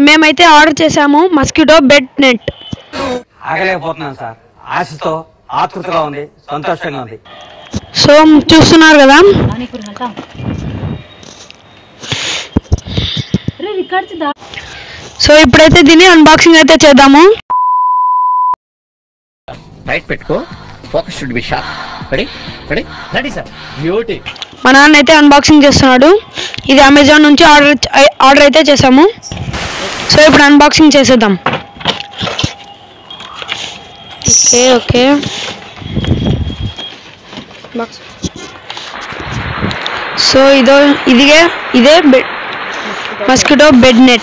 మేమైతే ఆర్డర్ చేసాము mosquito bed net ఆగలేకపోతున్నాను సార్ ఆశతో ఆతృతగా ఉంది సంతోషంగా ఉంది సో చూస్తున్నారు కదా సో ఇప్పుడైతే దీన్ని అన్బాక్సింగ్ అయితే చేద్దాము రైట్ పెట్టుకో focus should be sharp ready ready ready sir beauty మా నాన్న అయితే అన్బాక్సింగ్ చేస్తున్నాడు ఇది అమెజాన్ నుంచి ఆర్డర్ ఆర్డర్ అయితే చేసాము సో ఇప్పుడు అన్బాక్సింగ్ చేసేద్దాం ఓకే ఓకే బాక్స్ సో ఇదో ఇదిగే ఇదే బెడ్ మస్కిటో బెడ్ నెట్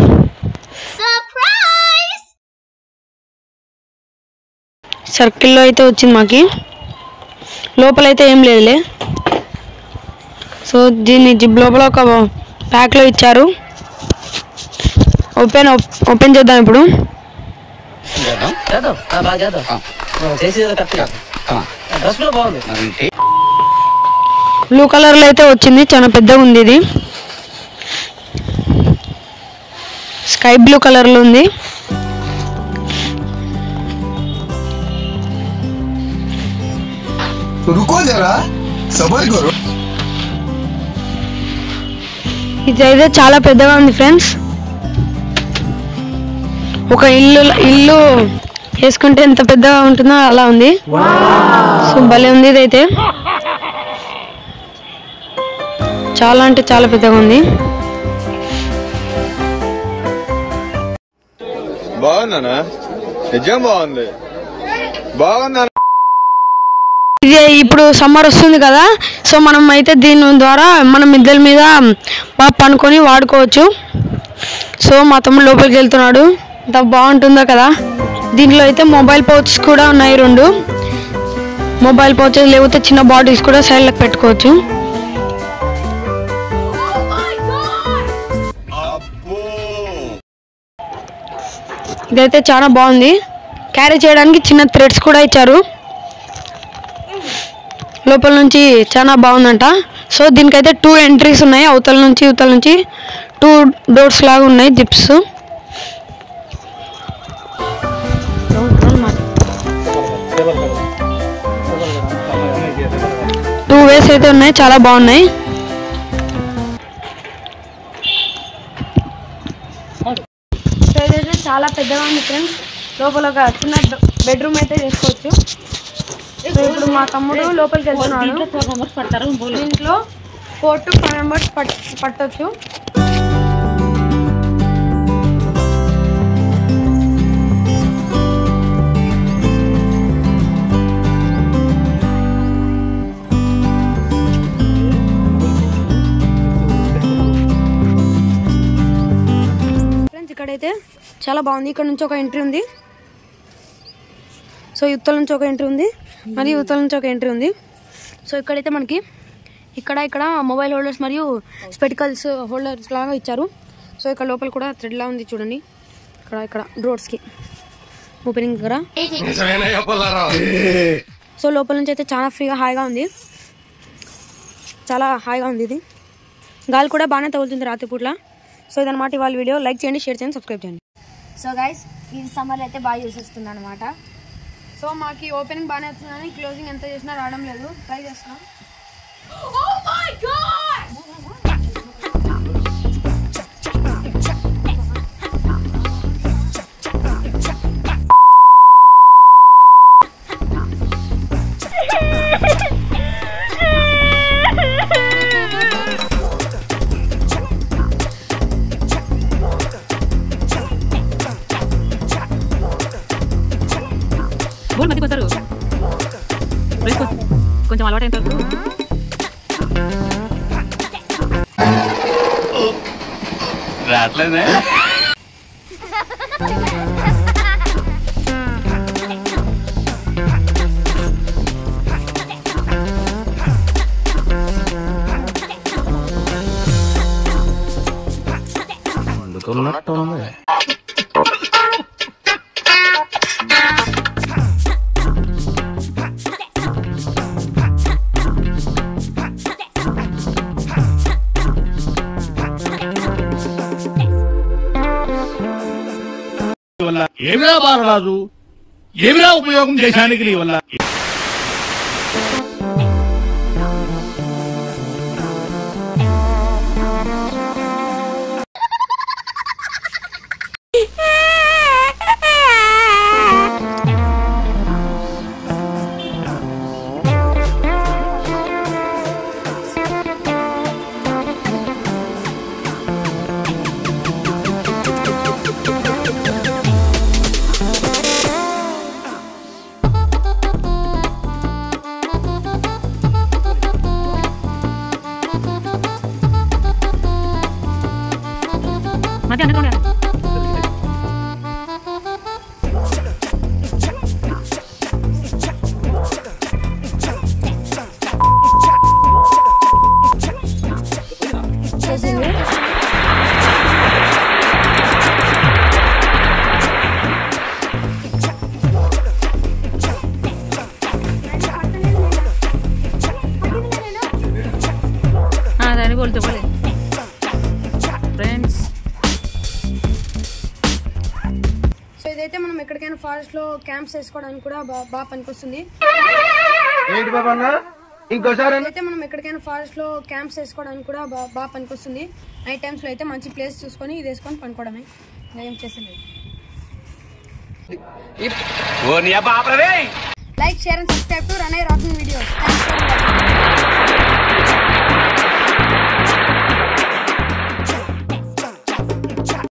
సర్కిల్లో అయితే వచ్చింది మాకి లోపలైతే ఏం లేదులే సో దీన్ని జిప్ లోపల ఒక ప్యాక్లో ఇచ్చారు ఓపెన్ ఓపెన్ చేద్దాం ఇప్పుడు చేద్దాం ఆ, బాగా చేద్దాం నువ్వు చేసేది కరెక్ట్గా డ్రెస్ కూడా బాగుంది బ్లూ కలర్లో అయితే వచ్చింది చాలా పెద్దగా ఉంది ఇది స్కై బ్లూ కలర్లో ఉంది रुको जरा सबर करो ఇది అయితే చాలా పెద్దగా ఉంది ఫ్రెండ్స్ ఒక ఇల్లు ఇల్లు వేసుకుంటే ఎంత పెద్దగా ఉంటుందో అలా ఉంది సో భలే ఉంది ఇదైతే చాలా అంటే చాలా పెద్దగా ఉంది బాగున్నానా నిజం బాగుంది బాగుందా ఇది ఇప్పుడు సమ్మర్ వస్తుంది కదా సో మనం అయితే దీని ద్వారా మనం మిద్దెల మీద బాగా పనుకొని వాడుకోవచ్చు సో మా తమ్ముడు లోపలికి వెళ్తున్నాడు ఎంత బాగుంటుందో కదా దీంట్లో అయితే మొబైల్ పౌచెస్ కూడా ఉన్నాయి రెండు మొబైల్ పౌచెస్ లేకపోతే చిన్న బాటిల్స్ కూడా సైడ్లకు పెట్టుకోవచ్చు ఇదైతే చాలా బాగుంది క్యారీ చేయడానికి చిన్న థ్రెడ్స్ కూడా ఇచ్చారు లోపల నుంచి చాలా బాగుందంట సో దీనికైతే టూ ఎంట్రీస్ ఉన్నాయి అవతల నుంచి ఇవతల నుంచి టూ డోర్స్ లాగా ఉన్నాయి జిప్స్ టూ వేస్ అయితే ఉన్నాయి చాలా బాగున్నాయి సో ఇదైతే చాలా పెద్దగా ఉంది ఫ్రెండ్స్ లోపల ఒక చిన్న బెడ్రూమ్ అయితే చేసుకోవచ్చు సో ఇప్పుడు మా తమ్ముడు లోపలికి వెళ్తున్నాడు దీంట్లో ఫోర్ టు ఫైవ్ మెంబర్స్ పట్ పట్టొచ్చు ఫ్రెండ్స్ ఇక్కడైతే చాలా బాగుంది ఇక్కడ నుంచి ఒక ఎంట్రీ ఉంది సో యువతల నుంచి ఒక ఎంట్రీ ఉంది మరియు యువతల నుంచి ఒక ఎంట్రీ ఉంది సో ఇక్కడైతే మనకి ఇక్కడ ఇక్కడ మొబైల్ హోల్డర్స్ మరియు స్పెటికల్స్ హోల్డర్స్ లాగా ఇచ్చారు సో ఇక్కడ లోపల కూడా థ్రెడ్ లా ఉంది చూడండి ఇక్కడ ఇక్కడ డ్రోట్స్కి ఓపెనింగ్ దగ్గర సో లోపల నుంచి అయితే చాలా ఫ్రీగా హాయిగా ఉంది చాలా హాయిగా ఉంది ఇది గాలి కూడా బాగానే తగులుతుంది రాత్రిపూట్ల సో ఇదన్నమాట ఇవాళ వీడియో లైక్ చేయండి షేర్ చేయండి సబ్స్క్రైబ్ చేయండి సో గైస్ ఈ సమ్మర్ అయితే బాగా యూస్ వస్తుంది అనమాట సో మాకు ఓపెనింగ్ బాగానే వస్తుంది కానీ క్లోజింగ్ ఎంత చేసినా రావడం లేదు ట్రై చేస్తున్నాం బోల్ మధ్యకి వస్తారు వేసుకో కొంచెం అలవాటు అయిన తర్వాత రావట్లేదే ఏమిరా బాలరాజు ఏమిరా ఉపయోగం దేశానికి నీ వల్ల మధ్య అండర్గ్రౌండ్ చేసింది దాన్ని బోల్తే బోలే ఫ్రెండ్స్ సో ఇదైతే మనం ఎక్కడికైనా ఫారెస్ట్ లో క్యాంప్స్ వేసుకోవడానికి కూడా బా- బాగా పనికొస్తుంది ఏంటి బాబా ఇంకోసారి అయితే మనం ఎక్కడికైనా ఫారెస్ట్ లో క్యాంప్స్ వేసుకోవడానికి కూడా బా- బాగా పనికొస్తుంది నైట్ టైమ్స్ లో అయితే మంచి ప్లేస్ చూసుకొని ఇది వేసుకొని పనుకోవడమే ఇంకా ఏం చేసలేదు like share and subscribe to రనై rocking videos thanks for watching